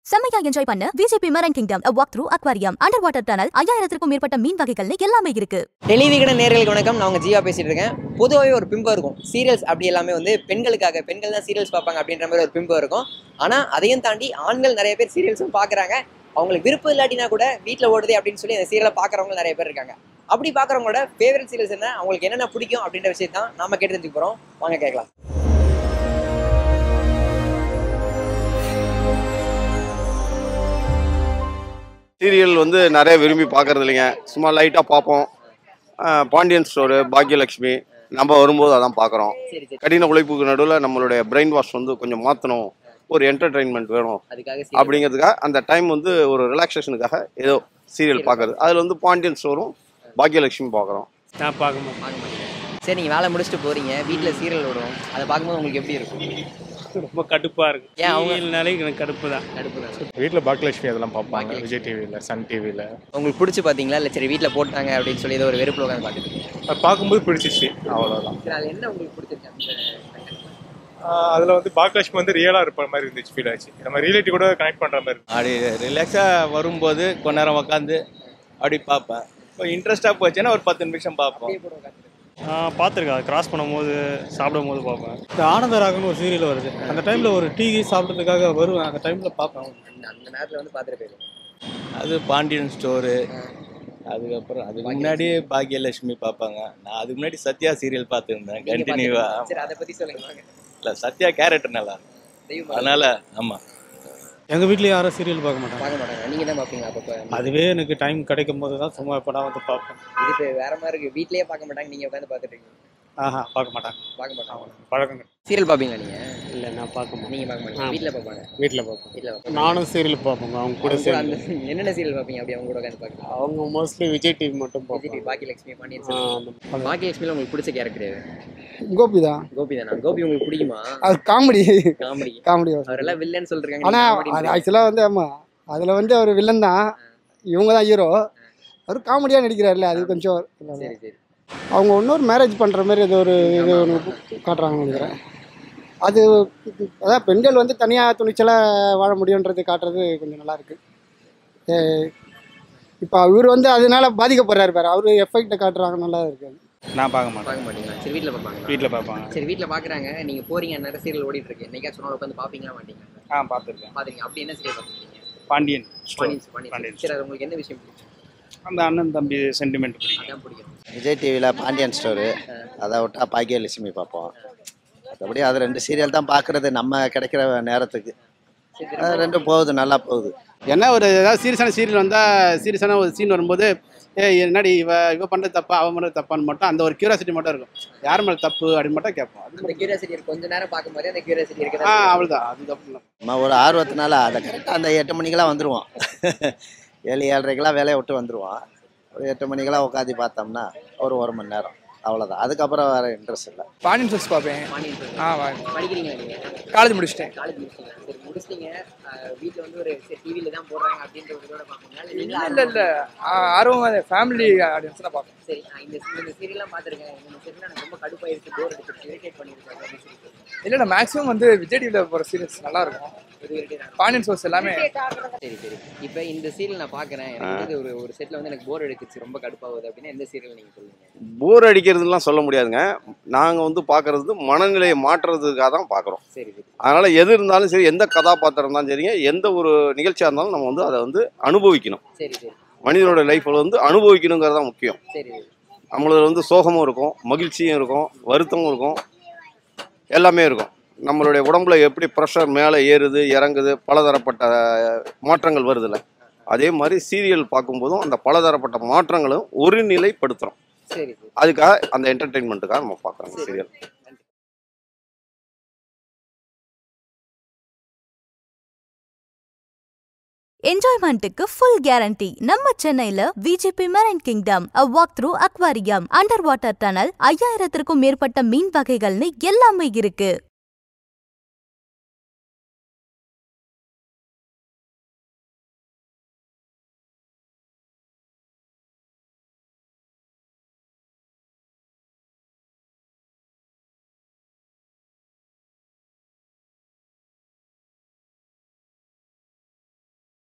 செம்மையா என்ஜாய் பண்ண VGP marine kingdom walk through aquarium under water tunnel ஐயாயிரத்திற்கும் மேற்பட்ட மீன் வகைகள்னு எல்லாமே இருக்கு டெலிவிகடன் நேர்களுக்கு வணக்கம் நான் உங்கள் ஜீவா பேசிட்டு இருக்கேன் பொதுவாகவே ஒரு பிம்பம் இருக்கும் சீரியல்ஸ் அப்படி எல்லாமே வந்து பெண்களுக்காக பெண்கள் தான் சீரியல்ஸ் பார்ப்பாங்க அப்படின்ற மாதிரி ஒரு பிம்பம் இருக்கும் ஆனால் அதையும் தாண்டி ஆண்கள் நிறைய பேர் சீரியல்ஸும் பார்க்குறாங்க அவங்களுக்கு விருப்பம் இல்லாட்டினா கூட வீட்டில் ஓடுதே அப்படின்னு சொல்லி அந்த சீரியலை பார்க்குறவங்க நிறைய பேர் இருக்காங்க அப்படி பார்க்குறவங்களோட ஃபேவரட் சீரியல்ஸ் என்ன அவங்களுக்கு என்னென்ன பிடிக்கும் அப்படின்ற விஷயத்தை தான் நாம கேட்டு தெரிஞ்சுக்க போகிறோம் வாங்க கேட்கலாம் சீரியல் வந்து நிறைய விரும்பி பார்க்கறது இல்லைங்க சும்மா லைட்டாக பார்ப்போம் ஆஹ் பாண்டியன் ஸ்டோரு பாக்யலட்சுமி நம்ம வரும்போது அதான் பார்க்குறோம் சரி சரி கடின உழைப்புக்கு நடுவில் நம்மளுடைய பிரெயின் வாஷ் வந்து கொஞ்சம் மாற்றணும் ஒரு என்டர்டெயின்மெண்ட் வேணும் அதுக்காக serial. அப்படிங்கிறதுக்காக அந்த டைம் வந்து ஒரு ரிலாக்ஸேஷனுக்காக ஏதோ சீரியல் பார்க்கறது அதில் வந்து பாண்டியன் ஸ்டோரும் பாக்யலட்சுமி பார்க்குறோம் நான் பார்க்க மாட்டேன் பார்க்க மாட்டீங்க சரி நீங்கள் வேலை முடிச்சுட்டு போகிறீங்க வீட்டில் சீரியல் ஓடும் அதை பார்க்கும்போது உங்களுக்கு எப்படி இருக்கும் ரொம்ப கடுப்பாக இருக்கு ஏன் அவங்க- சீரியல்னாலே எனக்கு கடுப்பு தான் கடுப்பு தான் வீட்டில் பாக்கியலட்சுமி அதெல்லாம் பார்ப்பாங்க பாக்கியலட்சுமி. விஜய் டிவியில் சன் டிவியில் உங்களுக்கு பிடிச்சி பார்த்தீங்களா இல்லை சரி வீட்டில் போட்டாங்க அப்படின்னு சொல்லி ஏதோ ஒரு வெறுப்பில் உட்காந்து பார்த்துட்டு அது பார்க்கும்போது பிடிச்சிச்சு அவ்வளோதான் சரி அதில் என்ன உங்களுக்கு பிடிச்சிருக்கு அதில் வந்து பாக்கியலட்சுமி வந்து ரியலாக இருப்ப மாதிரி இருந்துச்சு ஃபீல் ஆச்சு நம்ம ரிலேட்டிவ் கூட கனெக்ட் பண்ணுற மாதிரி இருந்துச்சு. அப்படி ரிலாக்ஸாக வரும்போது கொஞ்ச நேரம் உட்காந்து அப்படி பார்ப்பேன் இப்போ இன்ட்ரெஸ்டாக போச்சுன்னா ஒரு பத்து நிமிஷம் பார்ப்போம் பார்த்துருக்கேன் கிராஸ் பண்ணும்போது சாப்பிடும் போது பார்ப்பேன் இந்த ஆனந்த ராகம்னு ஒரு சீரியல் வருது அந்த டைம்ல ஒரு டீ சாப்பிட்றதுக்காக வருவேன் அந்த டைம்ல பார்ப்பேன் அந்த அந்த நேரத்தில் வந்து பார்த்துட்டு போயிடும் அது பாண்டியன் ஸ்டோரு அதுக்கப்புறம் அதுக்கு முன்னாடி பாக்யலட்சுமி பார்ப்பாங்க நான் அதுக்கு முன்னாடி சத்யா சீரியல் பார்த்துருந்தேன் கண்டினியூவா சரி அதை பற்றி சொல்லுங்க வாங்க இல்லை சத்யா கேரக்டர் நல்லா இருக்கும். தெய்வம் அதனால ஆமாம் எங்க வீட்லயும் யாரும் சீரியல் பார்க்க மாட்டாங்க பார்க்க மாட்டாங்க நீங்கள் தான் பார்ப்பீங்க அப்பப்போ அதுவே எனக்கு டைம் கிடைக்கும் போது தான் சும்மா எப்படா வந்து பார்ப்பேன் இது இப்போ வேற மாதிரி இருக்கு வீட்லயே பார்க்க மாட்டாங்க நீங்கள் உட்காந்து பார்த்துட்டு இருக்கீங்க ஆஹா பார்க்க மாட்டாங்க பார்க்க மாட்டாங்க பழக்கங்க சீரியல் பார்ப்பீங்களா நீங்கள் இல்லை நான் பார்க்க மாட்டேன் நீங்கள் பார்க்க மாட்டீங்க வீட்டில் பார்ப்பாங்க வீட்டில் பார்ப்பேன் வீட்டில் பார்ப்பாங்க நானும் சீரியல் பார்ப்பேங்க அவங்க கூட அவங்க கூட அந்த சேர்ந்து என்னென்ன சீரியல் பார்ப்பீங்க அப்படி அவங்க கூட உட்காந்து பார்க்கலாம் அவங்க மோஸ்ட்லி விஜய் டிவி மட்டும் விஜய் பார்ப்பாங்க பாக்கியலட்சுமி பாண்டியன் ஆ, செல்வன். அந்த- பாக்கியலட்சுமியில் உங்களுக்கு பிடிச்ச கேரக்டர் கோபி தான் கோபி தானா கோபி உங்களுக்கு பிடிக்குமா அது காமெடி காமெடி காமெடி அவரெல்லாம் வில்லன் சொல்லிருக்காங்க ஆனா நீங்க comedy அது ன்றீங்க. ஆக்சுவலாக வந்து ஆமா அதுல வந்து அவர் வில்லன் தான் இவங்க தான் ஹீரோ அவர் காமெடியாக நடிக்கிறாருல்ல அது கொஞ்சம் சரி சரி அவங்க இன்னொரு மேரேஜ் பண்ற மாதிரி ஏதோ ஒரு இது ஒன்று காட்டுறாங்கன்னு நினைக்கிறேன் அது அதான் பெண்கள் வந்து தனியாக துணிச்சலாக வாழ முடியுன்றது காட்டுறது கொஞ்சம் நல்லா இருக்கு இப்போ இவர் வந்து அதனால பாதிக்கப்படுறாரு பாரு அவர் எஃபெக்டை காட்டுறாங்க நல்லா இருக்கு நான் பார்க்க மாட்டேன் பார்க்க மாட்டீங்களா சரி வீட்டில் பார்ப்பாங்க வீட்டில் பார்ப்பாங்க சரி வீட்டில் பார்க்குறாங்க நீங்கள் போறீங்க நிறைய சீரியல் ஓடிட்டு இருக்கு என்னைக்காச்சும் ஒரு நாள் உட்காந்து பார்ப்பீங்களா மாட்டீங்க ஆ பார்த்துருக்கேன் பார்த்துருங்க அப்படி என்ன சீரியல் பார்த்துருக்கீங்க பாண்டியன் பாண்டியன் பாண்டியன் பாண்டியன் சரி அது உங்களுக்கு என்ன விஷயம் பிடிக்கும் அந்த அண்ணன் தம்பி சென்டிமெண்ட் பிடிக்கும் அதான் பிடிக்கும் விஜய் டிவியில் பாண்டியன் ஸ்டோரு அதை விட்டா பாக்கியலட்சுமி பார்ப்போம் மற்றபடி அது ரெண்டு சீரியல் தான் பார்க்குறது நம்ம கிடைக்கிற நேரத்துக்கு அது ரெண்டும் போகுது நல்லா போகுது என்ன ஒரு ஏதாவது சீரியஸான சீரியல் வந்தால் சீரியஸான ஒரு சீன் வரும்போது ஏ என்னடி இவ இவ பண்ணுறது தப்பா அவன் பண்ணுறது தப்பான்னு மட்டும் அந்த ஒரு கியூரியாசிட்டி மட்டும் இருக்கும் யார் மேலே தப்பு அப்படின்னு மட்டும் கேட்போம் அது அந்த கியூரியாசிட்டி இருக்கு கொஞ்ச நேரம் பார்க்கும்போது அந்த கியூரியாசிட்டி ஆ இருக்கு அவ்வளோதான் அது தப்பு இல்லை நம்ம ஒரு ஆர்வத்தினால அதை கரெக்டாக அந்த எட்டு மணிக்கெல்லாம் வந்துடுவோம் ஏழு ஏழரைக்கெல்லாம் வேலையை விட்டு வந்துடுவோம் ஒரு எட்டு மணிக்கெல்லாம் உட்காந்து பார்த்தோம்னா ஒரு ஒரு மணி நேரம் அவ்வளோதான் அதுக்கப்புறம் வேறு இன்ட்ரெஸ்ட் இல்லை பாண்டியன் சோர்ஸ் பார்ப்பேன் பாண்டியன் ஆ படிக்கிறீங்களா நீங்க காலேஜ் முடிச்சிட்டேன் காலேஜ் முடிச்சிட்டீங்க சரி முடிச்சிட்டீங்க வீட்டில் வந்து ஒரு சரி டிவியில் தான் போடுறாங்க அப்படின்ற ஒரு இதோட பார்ப்பீங்களா இல்லை நீங்களா இல்லை இல்லை ஆர்வம் ஃபேமிலி ஆடியன்ஸ் தான் பார்ப்பேன் சரி நான் இந்த இந்த சீரியல்லாம் பார்த்துருக்கேன் இந்த சீரியல் எனக்கு ரொம்ப கடுப்பாயிருச்சு போர் அடிச்சிருச்சு இரிட்டேட் பண்ணிருக்காங்க அப்படின்னு சொல்லி இல்லை நான் மேக்ஸிமம் வந்து விஜய் டிவியில் போகிற சீரியல்ஸ் நல்லா இருக்கும் இது irritate ஆகும். பாண்டியன் சோர்ஸ் எல்லாமே சரி சரி இப்போ இந்த சீரியல் நான் பார்க்குறேன் எனக்கு வந்து ஒரு ஒரு செட்டில் வந்து எனக்கு போர் அடிச்சிருச்சு ரொம்ப கடுப்பாகுது அப்படின்னா எந்த சீரியல் நீங்கள் சொல்லுங்க போர் அடிக்கிறதுலாம் சொல்ல முடியாதுங்க நாங்கள் வந்து பார்க்கறது மனநிலையை மாற்றுறதுக்காக தான் பார்க்குறோம் சரி சரி அதனால் எது இருந்தாலும் சரி எந்த கதாபாத்திரம் இருந்தாலும் சரிங்க எந்த ஒரு நிகழ்ச்சியாக இருந்தாலும் நம்ம வந்து அதை வந்து அனுபவிக்கணும் சரி சரி மனிதனோட லைஃப்பில் வந்து அனுபவிக்கணுங்கிறது தான் முக்கியம் சரி நம்மளது வந்து சோகமும் இருக்கும் மகிழ்ச்சியும் இருக்கும் வருத்தமும் இருக்கும் எல்லாமே இருக்கும் நம்மளுடைய உடம்புல எப்படி ப்ரெஷர் மேலே ஏறுது இறங்குது பலதரப்பட்ட மாற்றங்கள் வருதுல்ல அதே மாதிரி சீரியல் பார்க்கும்போதும் அந்த பலதரப்பட்ட மாற்றங்களும் ஒருநிலைப்படுத்துகிறோம் சரி சரி அதுக்காக அந்த என்டர்டெயின்மெண்ட்டுக்காக நம்ம பார்க்குறோம் சீரியல் என்ஜாய்மெண்ட்டுக்கு ஃபுல் கேரண்டி நம்ம சென்னையில VGP marine kingdom walk through aquarium under water tunnel ஐயாயிரத்திற்கும் மேற்பட்ட மீன் வகைகள்னு எல்லாமே இருக்கு